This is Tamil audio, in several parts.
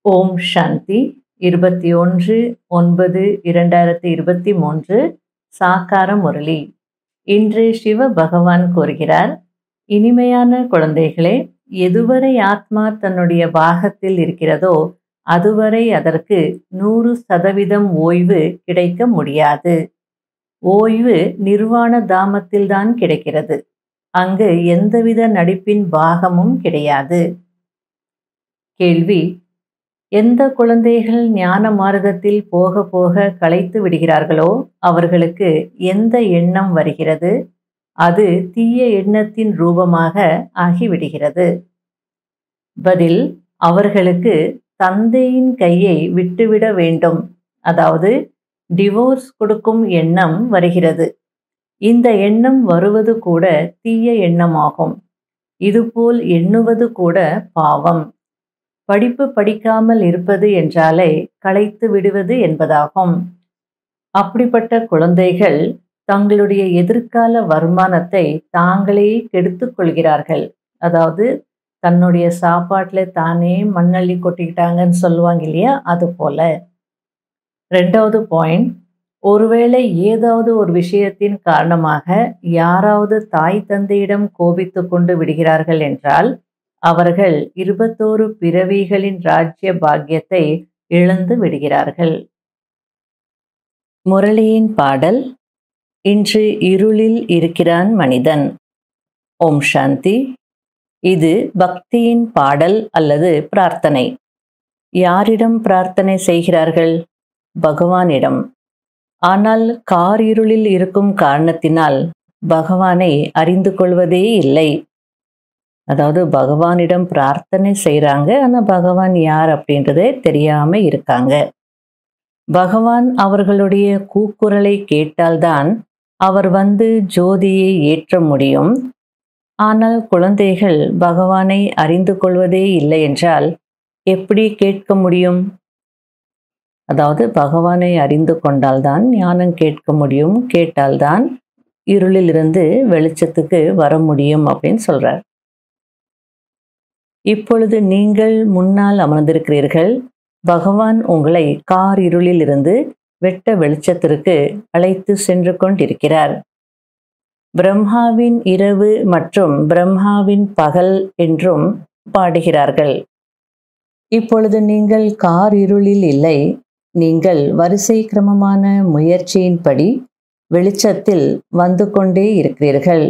ஓம் சாந்தி இருபத்தி ஒன்று ஒன்பது இரண்டாயிரத்தி இருபத்தி மூன்று சாக்கார முரளி இன்று சிவ பகவான் கூறுகிறார் இனிமையான குழந்தைகளே எதுவரை ஆத்மா தன்னுடைய பாகத்தில் இருக்கிறதோ அதுவரை அதற்கு நூறு சதவீதம் ஓய்வு கிடைக்க முடியாது ஓய்வு நிர்வாண தாமத்தில்தான் கிடைக்கிறது அங்கு எந்தவித நடிப்பின் பாகமும் கிடையாது கேள்வி எந்த குழந்தைகள் ஞான மார்க்கத்தில் போக போக களைத்து விடுகிறார்களோ அவர்களுக்கு எந்த எண்ணம் வருகிறது அது தீய எண்ணத்தின் ரூபமாக ஆகிவிடுகிறது பதில் அவர்களுக்கு தந்தையின் கையை விட்டுவிட வேண்டும் அதாவது டிவோர்ஸ் கொடுக்கும் எண்ணம் வருகிறது இந்த எண்ணம் வருவது கூட தீய எண்ணமாகும் இதுபோல் எண்ணுவது கூட பாவம் படிப்பு படிக்காமல் இருப்பது என்றாலே களைத்து விடுவது என்பதாகும் அப்படிப்பட்ட குழந்தைகள் தங்களுடைய எதிர்கால வருமானத்தை தாங்களே கெடுத்து கொள்கிறார்கள் அதாவது தன்னுடைய சாப்பாட்டில் தானே மண்ணள்ளி கொட்டிக்கிட்டாங்கன்னு சொல்லுவாங்க இல்லையா அது போல ரெண்டாவது பாயிண்ட் ஒருவேளை ஏதாவது ஒரு விஷயத்தின் காரணமாக யாராவது தாய் தந்தையிடம் கோபித்து கொண்டு விடுகிறார்கள் என்றால் அவர்கள் இருபத்தோரு பிறவிகளின் ராஜ்ய பாக்கியத்தை இழந்து விடுகிறார்கள் முரளியின் பாடல் இன்று இருளில் இருக்கிறான் மனிதன் ஓம் சாந்தி இது பக்தியின் பாடல் அல்லது பிரார்த்தனை யாரிடம் பிரார்த்தனை செய்கிறார்கள் பகவானிடம் ஆனால் கார் இருளில் இருக்கும் காரணத்தினால் பகவானை அறிந்து கொள்வதே இல்லை அதாவது பகவானிடம் பிரார்த்தனை செய்கிறாங்க ஆனால் பகவான் யார் அப்படின்றதே தெரியாம இருக்காங்க பகவான் அவர்களுடைய கூக்குரலை கேட்டால்தான் அவர் வந்து ஜோதியை ஏற்ற முடியும் ஆனால் குழந்தைகள் பகவானை அறிந்து கொள்வதே இல்லை என்றால் எப்படி கேட்க முடியும் அதாவது பகவானை அறிந்து கொண்டால்தான் ஞானம் கேட்க முடியும் கேட்டால்தான் இருளிலிருந்து வெளிச்சத்துக்கு வர முடியும் அப்படின்னு சொல்றார் இப்பொழுது நீங்கள் முன்னால் அமர்ந்திருக்கிறீர்கள் பகவான் உங்களை கார் இருளில் இருந்து வெட்ட வெளிச்சத்திற்கு அழைத்து சென்று கொண்டிருக்கிறார் பிரம்மாவின் இரவு மற்றும் பிரம்மாவின் பகல் என்றும் பாடுகிறார்கள் இப்பொழுது நீங்கள் கார் இருளில் இல்லை நீங்கள் வரிசை கிரமமான முயற்சியின்படி வெளிச்சத்தில் வந்து கொண்டே இருக்கிறீர்கள்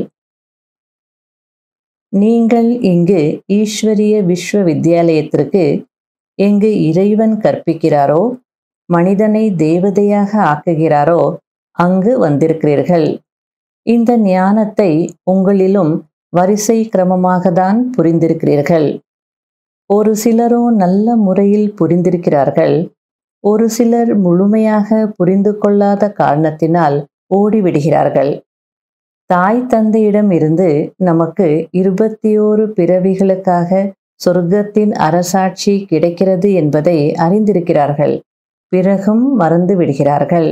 நீங்கள் இங்கு ஈஸ்வரிய விஸ்வ வித்யாலயத்திற்கு எங்கு இறைவன் கற்பிக்கிறாரோ மனிதனை தேவதையாக ஆக்குகிறாரோ அங்கு வந்திருக்கிறீர்கள் இந்த ஞானத்தை உங்களிலும் வரிசை கிரமமாக தான் புரிந்திருக்கிறீர்கள் ஒரு சிலரோ நல்ல முறையில் புரிந்திருக்கிறார்கள் ஒரு சிலர் முழுமையாக புரிந்து கொள்ளாத காரணத்தினால் ஓடிவிடுகிறார்கள் தாய் தந்தையிடம் இருந்து நமக்கு இருபத்தி ஓரு பிறவிகளுக்காக சொர்க்கத்தின் அரசாட்சி கிடைக்கிறது என்பதை அறிந்திருக்கிறார்கள் பிறகும் மறந்து விடுகிறார்கள்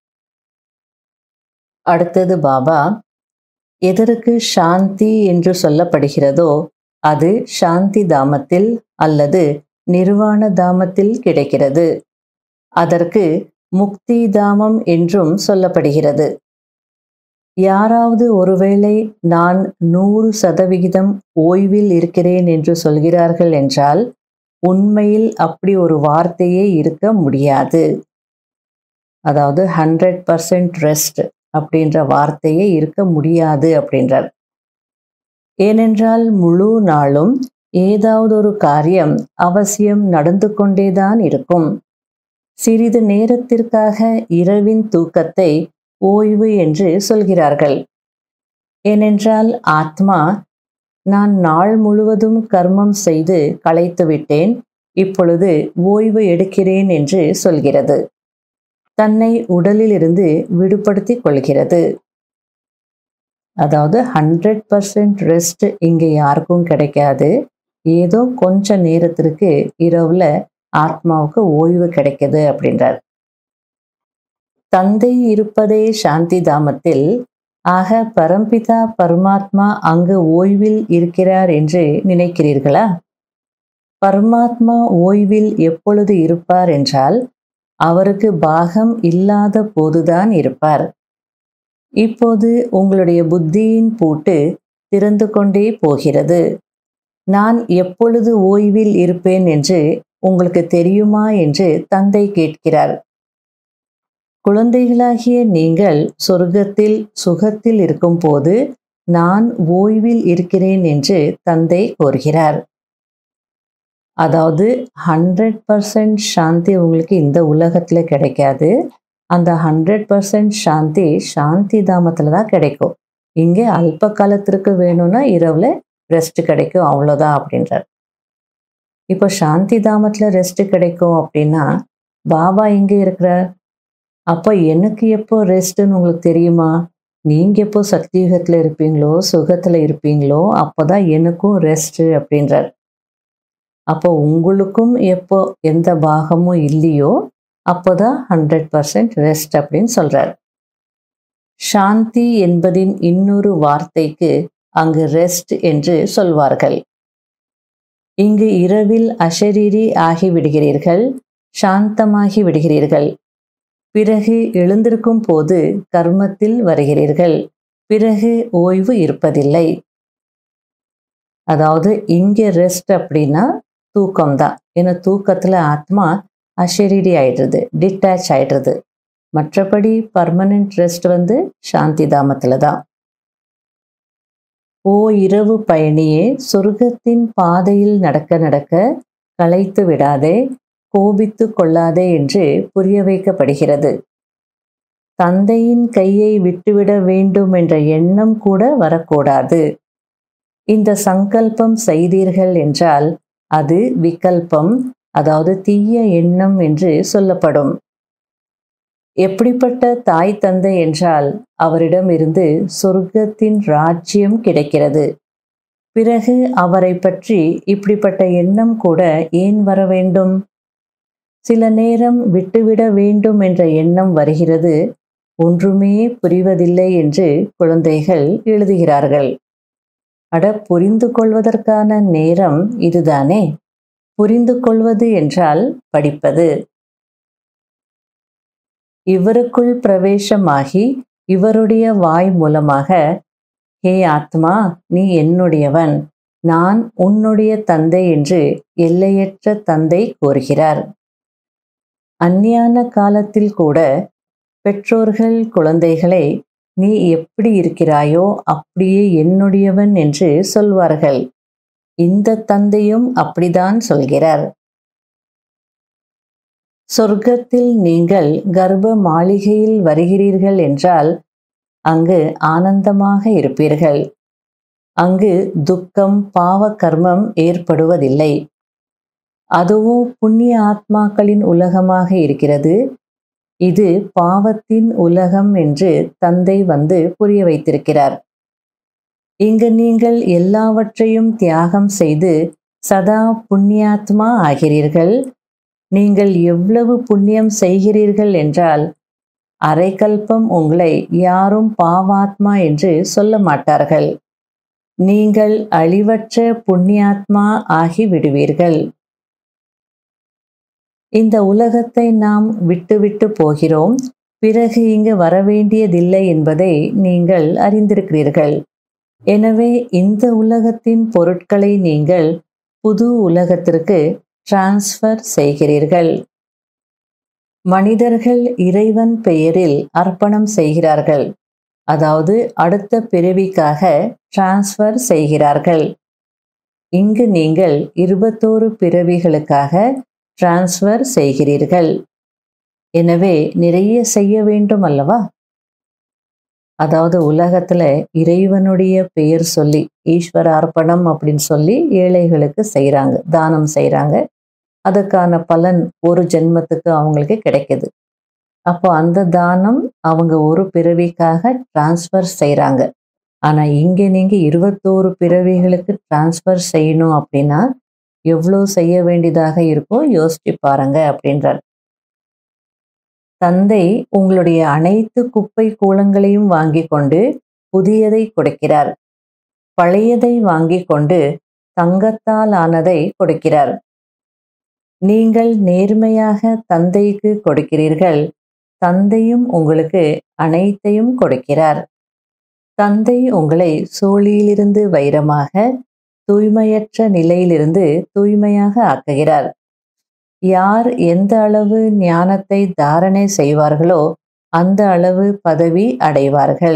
அடுத்தது பாபா எதற்கு சாந்தி என்று சொல்லப்படுகிறதோ அது சாந்தி தாமத்தில் அல்லது நிர்வாண தாமத்தில் கிடைக்கிறது அதற்கு முக்தி தாமம் என்றும் சொல்லப்படுகிறது யாராவது ஒருவேளை நான் நூறு சதவிகிதம் ஓய்வில் இருக்கிறேன் என்று சொல்கிறார்கள் என்றால் உண்மையில் அப்படி ஒரு வார்த்தையே இருக்க முடியாது அதாவது ஹண்ட்ரட் பர்சன்ட் ரெஸ்ட் அப்படின்ற வார்த்தையே இருக்க முடியாது அப்படின்றார் ஏனென்றால் முழு நாளும் ஏதாவது ஒரு காரியம் அவசியம் நடந்து கொண்டேதான் இருக்கும் சிறிது நேரத்திற்காக இரவின் தூக்கத்தை ஓய்வு என்று சொல்கிறார்கள் ஏனென்றால் ஆத்மா நான் நாள் முழுவதும் கர்மம் செய்து களைத்து விட்டேன் இப்பொழுது ஓய்வு எடுக்கிறேன் என்று சொல்கிறது தன்னை உடலிலிருந்து விடுபடுத்திக் கொள்கிறது அதாவது ஹண்ட்ரட் பர்சன்ட் ரெஸ்ட் இங்கே யாருக்கும் கிடைக்காது ஏதோ கொஞ்ச நேரத்திற்கு இரவுல ஆத்மாவுக்கு ஓய்வு கிடைக்குது அப்படின்றார் தந்தை இருப்பதே சாந்தி தாமத்தில் ஆக பரம்பிதா பரமாத்மா அங்கு ஓய்வில் இருக்கிறார் என்று நினைக்கிறீர்களா பரமாத்மா ஓய்வில் எப்பொழுது இருப்பார் என்றால் அவருக்கு பாகம் இல்லாத போதுதான் இருப்பார் இப்போது உங்களுடைய புத்தியின் பூட்டு திறந்து கொண்டே போகிறது நான் எப்பொழுது ஓய்வில் இருப்பேன் என்று உங்களுக்கு தெரியுமா என்று தந்தை கேட்கிறார் குழந்தைகளாகிய நீங்கள் சொர்க்கத்தில் சுகத்தில் இருக்கும்போது நான் ஓய்வில் இருக்கிறேன் என்று தந்தை கோருகிறார் அதாவது ஹண்ட்ரட் பர்சன்ட் சாந்தி உங்களுக்கு இந்த உலகத்தில் கிடைக்காது அந்த ஹண்ட்ரட் பர்சன்ட் சாந்தி சாந்தி தாமத்தில் தான் கிடைக்கும் இங்கே அல்ப காலத்திற்கு வேணும்னா இரவில் ரெஸ்ட் கிடைக்கும் அவ்வளோதான் அப்படின்றார் இப்போ சாந்தி தாமத்தில் ரெஸ்ட் கிடைக்கும் அப்படின்னா பாபா இங்கே இருக்கிறார் அப்போ எனக்கு எப்போ ரெஸ்ட்டுன்னு உங்களுக்கு தெரியுமா நீங்கள் எப்போ சக்தியுகத்தில் இருப்பீங்களோ சுகத்தில் இருப்பீங்களோ அப்போ தான் எனக்கும் ரெஸ்ட்டு அப்படின்றார் அப்போ உங்களுக்கும் எப்போ எந்த பாகமும் இல்லையோ அப்போதான் ஹண்ட்ரட் பர்சன்ட் ரெஸ்ட் அப்படின்னு சொல்றார் சாந்தி என்பதின் இன்னொரு வார்த்தைக்கு அங்கு ரெஸ்ட் என்று சொல்வார்கள் இங்கு இரவில் அஷரீரி ஆகிவிடுகிறீர்கள் சாந்தமாகி விடுகிறீர்கள் பிறகு எழுந்திருக்கும் போது கர்மத்தில் வருகிறீர்கள் பிறகு ஓய்வு இருப்பதில்லை அதாவது இங்கே ரெஸ்ட் அப்படின்னா தூக்கம்தான் ஏன்னா தூக்கத்தில் ஆத்மா அஷரீரி ஆயிடுறது டிட்டாச் ஆயிடுறது மற்றபடி பர்மனன்ட் ரெஸ்ட் வந்து சாந்தி தாமத்தில் தான் ஓ இரவு பயணியே சொர்க்கத்தின் பாதையில் நடக்க நடக்க களைத்து விடாதே கோபித்து கொள்ளாதே என்று புரிய வைக்கப்படுகிறது தந்தையின் கையை விட்டுவிட வேண்டும் என்ற எண்ணம் கூட வரக்கூடாது இந்த சங்கல்பம் செய்தீர்கள் என்றால் அது விகல்பம் அதாவது தீய எண்ணம் என்று சொல்லப்படும் எப்படிப்பட்ட தாய் தந்தை என்றால் அவரிடம் இருந்து சொர்க்கத்தின் ராஜ்யம் கிடைக்கிறது பிறகு அவரை பற்றி இப்படிப்பட்ட எண்ணம் கூட ஏன் வர வேண்டும் சில நேரம் விட்டுவிட வேண்டும் என்ற எண்ணம் வருகிறது ஒன்றுமே புரிவதில்லை என்று குழந்தைகள் எழுதுகிறார்கள் அட புரிந்து கொள்வதற்கான நேரம் இதுதானே புரிந்து கொள்வது என்றால் படிப்பது இவருக்குள் பிரவேசமாகி இவருடைய வாய் மூலமாக ஹே ஆத்மா நீ என்னுடையவன் நான் உன்னுடைய தந்தை என்று எல்லையற்ற தந்தை கோருகிறார் அந்நியான காலத்தில் கூட பெற்றோர்கள் குழந்தைகளை நீ எப்படி இருக்கிறாயோ அப்படியே என்னுடையவன் என்று சொல்வார்கள் இந்த தந்தையும் அப்படிதான் சொல்கிறார் சொர்க்கத்தில் நீங்கள் கர்ப்ப மாளிகையில் வருகிறீர்கள் என்றால் அங்கு ஆனந்தமாக இருப்பீர்கள் அங்கு துக்கம் பாவ கர்மம் ஏற்படுவதில்லை அதுவும் புண்ணிய ஆத்மாக்களின் உலகமாக இருக்கிறது இது பாவத்தின் உலகம் என்று தந்தை வந்து புரிய வைத்திருக்கிறார் இங்கு நீங்கள் எல்லாவற்றையும் தியாகம் செய்து சதா புண்ணியாத்மா ஆகிறீர்கள் நீங்கள் எவ்வளவு புண்ணியம் செய்கிறீர்கள் என்றால் அரைக்கல்பம் உங்களை யாரும் பாவாத்மா என்று சொல்ல மாட்டார்கள் நீங்கள் அழிவற்ற புண்ணியாத்மா ஆகி விடுவீர்கள் இந்த உலகத்தை நாம் விட்டுவிட்டு போகிறோம் பிறகு இங்கு வரவேண்டியதில்லை என்பதை நீங்கள் அறிந்திருக்கிறீர்கள் எனவே இந்த உலகத்தின் பொருட்களை நீங்கள் புது உலகத்திற்கு டிரான்ஸ்ஃபர் செய்கிறீர்கள் மனிதர்கள் இறைவன் பெயரில் அர்ப்பணம் செய்கிறார்கள் அதாவது அடுத்த பிறவிக்காக டிரான்ஸ்ஃபர் செய்கிறார்கள் இங்கு நீங்கள் இருபத்தோரு பிறவிகளுக்காக டிரான்ஸ்ஃபர் செய்கிறீர்கள் எனவே நிறைய செய்ய வேண்டும் அல்லவா அதாவது உலகத்துல இறைவனுடைய பெயர் சொல்லி ஈஸ்வர அர்ப்பணம் அப்படின்னு சொல்லி ஏழைகளுக்கு செய்கிறாங்க தானம் செய்கிறாங்க அதுக்கான பலன் ஒரு ஜென்மத்துக்கு அவங்களுக்கு கிடைக்குது அப்போ அந்த தானம் அவங்க ஒரு பிறவிக்காக டிரான்ஸ்ஃபர் செய்கிறாங்க ஆனால் இங்கே நீங்கள் இருபத்தோரு பிறவிகளுக்கு டிரான்ஸ்ஃபர் செய்யணும் அப்படின்னா எவ்வளோ செய்ய வேண்டியதாக இருக்கோ யோசிச்சு பாருங்க அப்படின்றார் தந்தை உங்களுடைய அனைத்து குப்பை கூலங்களையும் வாங்கி கொண்டு புதியதை கொடுக்கிறார் பழையதை வாங்கி கொண்டு தங்கத்தால் ஆனதை கொடுக்கிறார் நீங்கள் நேர்மையாக தந்தைக்கு கொடுக்கிறீர்கள் தந்தையும் உங்களுக்கு அனைத்தையும் கொடுக்கிறார் தந்தை உங்களை சோழியிலிருந்து வைரமாக தூய்மையற்ற நிலையிலிருந்து தூய்மையாக ஆக்குகிறார் யார் எந்த அளவு ஞானத்தை தாரணை செய்வார்களோ அந்த அளவு பதவி அடைவார்கள்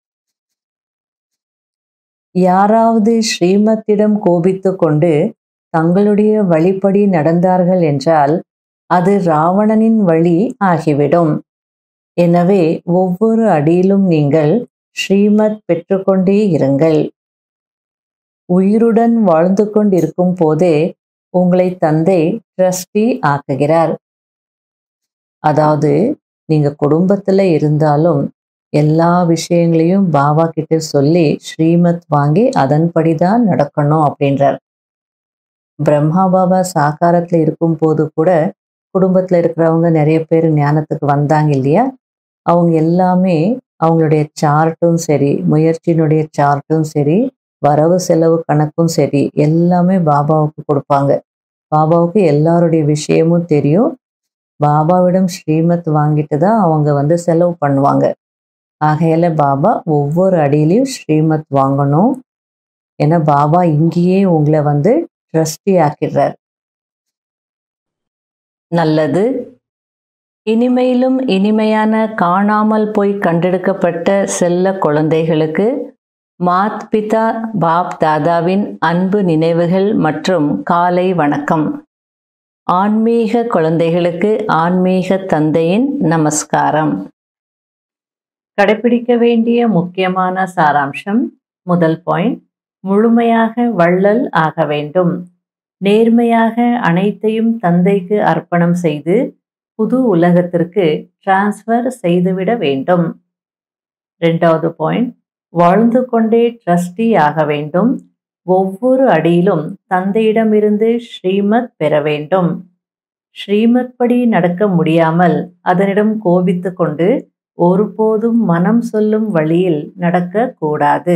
யாராவது ஸ்ரீமத்திடம் கோபித்து கொண்டு தங்களுடைய வழிப்படி நடந்தார்கள் என்றால் அது ராவணனின் வழி ஆகிவிடும் எனவே ஒவ்வொரு அடியிலும் நீங்கள் ஸ்ரீமத் பெற்றுக்கொண்டே இருங்கள் உயிருடன் வாழ்ந்து கொண்டிருக்கும் போதே உங்களை தந்தை ட்ரஸ்டி ஆக்குகிறார் அதாவது நீங்க குடும்பத்துல இருந்தாலும் எல்லா விஷயங்களையும் பாபா கிட்ட சொல்லி ஸ்ரீமத் வாங்கி அதன்படி தான் நடக்கணும் அப்படின்றார் பிரம்மா பாபா சாக்காரத்துல இருக்கும் போது கூட குடும்பத்துல இருக்கிறவங்க நிறைய பேர் ஞானத்துக்கு வந்தாங்க இல்லையா அவங்க எல்லாமே அவங்களுடைய சார்ட்டும் சரி முயற்சியினுடைய சார்ட்டும் சரி வரவு செலவு கணக்கும் சரி எல்லாமே பாபாவுக்கு கொடுப்பாங்க பாபாவுக்கு எல்லாருடைய விஷயமும் தெரியும் பாபாவிடம் ஸ்ரீமத் வாங்கிட்டு தான் அவங்க வந்து செலவு பண்ணுவாங்க ஆகையால பாபா ஒவ்வொரு அடியிலையும் ஸ்ரீமத் வாங்கணும் ஏன்னா பாபா இங்கேயே உங்களை வந்து ட்ரஸ்டி ஆக்கிடுறார் நல்லது இனிமையிலும் இனிமையான காணாமல் போய் கண்டெடுக்கப்பட்ட செல்ல குழந்தைகளுக்கு மாத் பிதா பாப் தாதாவின் அன்பு நினைவுகள் மற்றும் காலை வணக்கம் ஆன்மீக குழந்தைகளுக்கு ஆன்மீக தந்தையின் நமஸ்காரம் கடைபிடிக்க வேண்டிய முக்கியமான சாராம்சம் முதல் பாயிண்ட் முழுமையாக வள்ளல் ஆக வேண்டும் நேர்மையாக அனைத்தையும் தந்தைக்கு அர்ப்பணம் செய்து புது உலகத்திற்கு டிரான்ஸ்ஃபர் செய்துவிட வேண்டும் ரெண்டாவது பாயிண்ட் வாழ்ந்து கொண்டே ட்ரஸ்டி ஆக வேண்டும் ஒவ்வொரு அடியிலும் தந்தையிடமிருந்து ஸ்ரீமத் பெற வேண்டும் ஸ்ரீமத் படி நடக்க முடியாமல் அதனிடம் கோபித்து கொண்டு ஒருபோதும் மனம் சொல்லும் வழியில் நடக்க கூடாது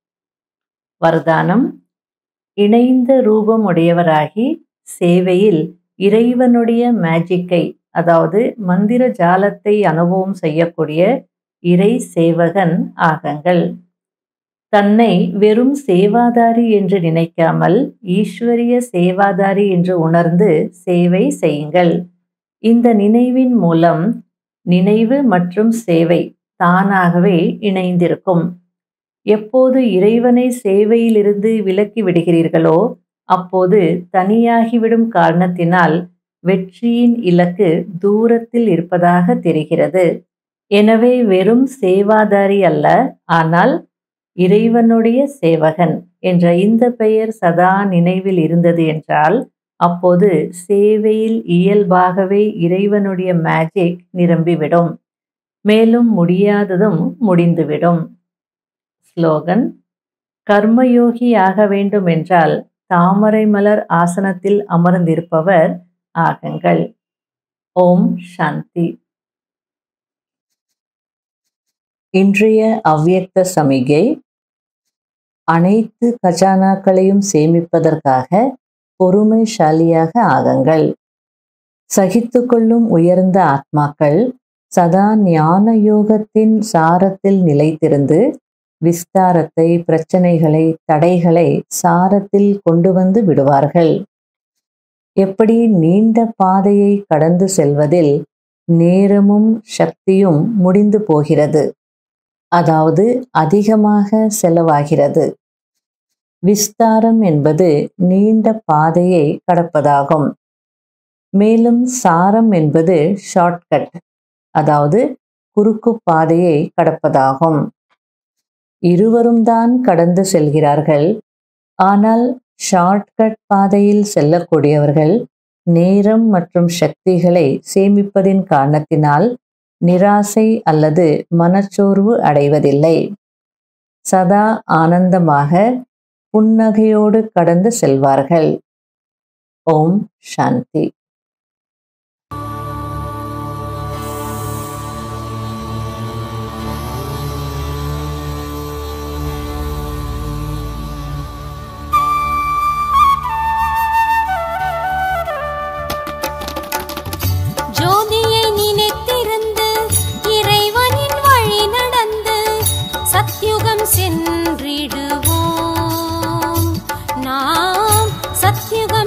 வரதானம் இணைந்த ரூபம் உடையவராகி சேவையில் இறைவனுடைய மேஜிக்கை அதாவது மந்திர ஜாலத்தை அனுபவம் செய்யக்கூடிய இறை சேவகன் ஆகங்கள் தன்னை வெறும் சேவாதாரி என்று நினைக்காமல் ஈஸ்வரிய சேவாதாரி என்று உணர்ந்து சேவை செய்யுங்கள் இந்த நினைவின் மூலம் நினைவு மற்றும் சேவை தானாகவே இணைந்திருக்கும் எப்போது இறைவனை சேவையிலிருந்து விலக்கி விடுகிறீர்களோ அப்போது தனியாகிவிடும் காரணத்தினால் வெற்றியின் இலக்கு தூரத்தில் இருப்பதாக தெரிகிறது எனவே வெறும் சேவாதாரி அல்ல ஆனால் இறைவனுடைய சேவகன் என்ற இந்த பெயர் சதா நினைவில் இருந்தது என்றால் அப்போது சேவையில் இயல்பாகவே இறைவனுடைய மேஜிக் நிரம்பிவிடும் மேலும் முடியாததும் முடிந்துவிடும் ஸ்லோகன் கர்மயோகி ஆக வேண்டும் என்றால் தாமரை மலர் ஆசனத்தில் அமர்ந்திருப்பவர் ஆகுங்கள் ஓம் சாந்தி இன்றைய அவ்யக்த சமிகை அனைத்து கஜானாக்களையும் சேமிப்பதற்காக பொறுமைசாலியாக ஆகுங்கள் சகித்துக்கொள்ளும் உயர்ந்த ஆத்மாக்கள் சதா ஞான யோகத்தின் சாரத்தில் நிலைத்திருந்து விஸ்தாரத்தை பிரச்சனைகளை தடைகளை சாரத்தில் கொண்டு வந்து விடுவார்கள் எப்படி நீண்ட பாதையை கடந்து செல்வதில் நேரமும் சக்தியும் முடிந்து போகிறது அதாவது அதிகமாக செலவாகிறது விஸ்தாரம் என்பது நீண்ட பாதையை கடப்பதாகும் மேலும் சாரம் என்பது ஷார்ட்கட் அதாவது குறுக்கு பாதையை கடப்பதாகும் இருவரும் தான் கடந்து செல்கிறார்கள் ஆனால் ஷார்ட்கட் பாதையில் செல்லக்கூடியவர்கள் நேரம் மற்றும் சக்திகளை சேமிப்பதின் காரணத்தினால் நிராசை அல்லது மனச்சோர்வு அடைவதில்லை சதா ஆனந்தமாக புன்னகையோடு கடந்து செல்வார்கள் ஓம் சாந்தி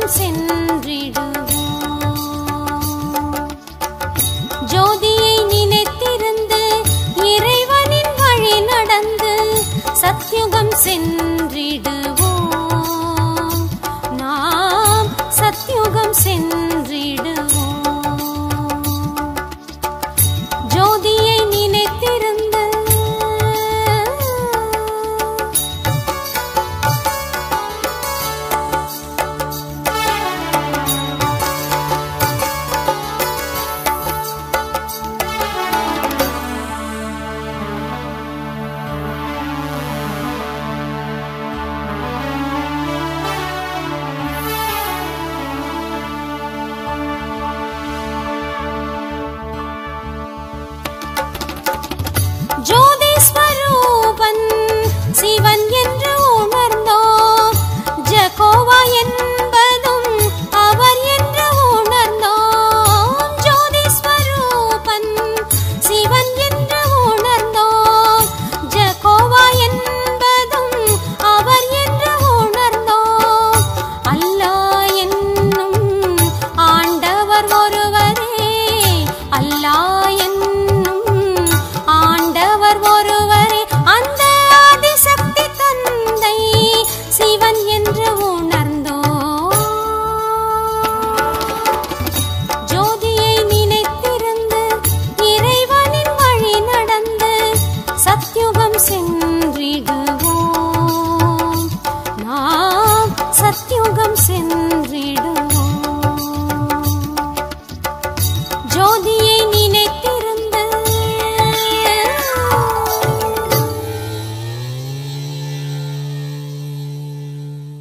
சென்று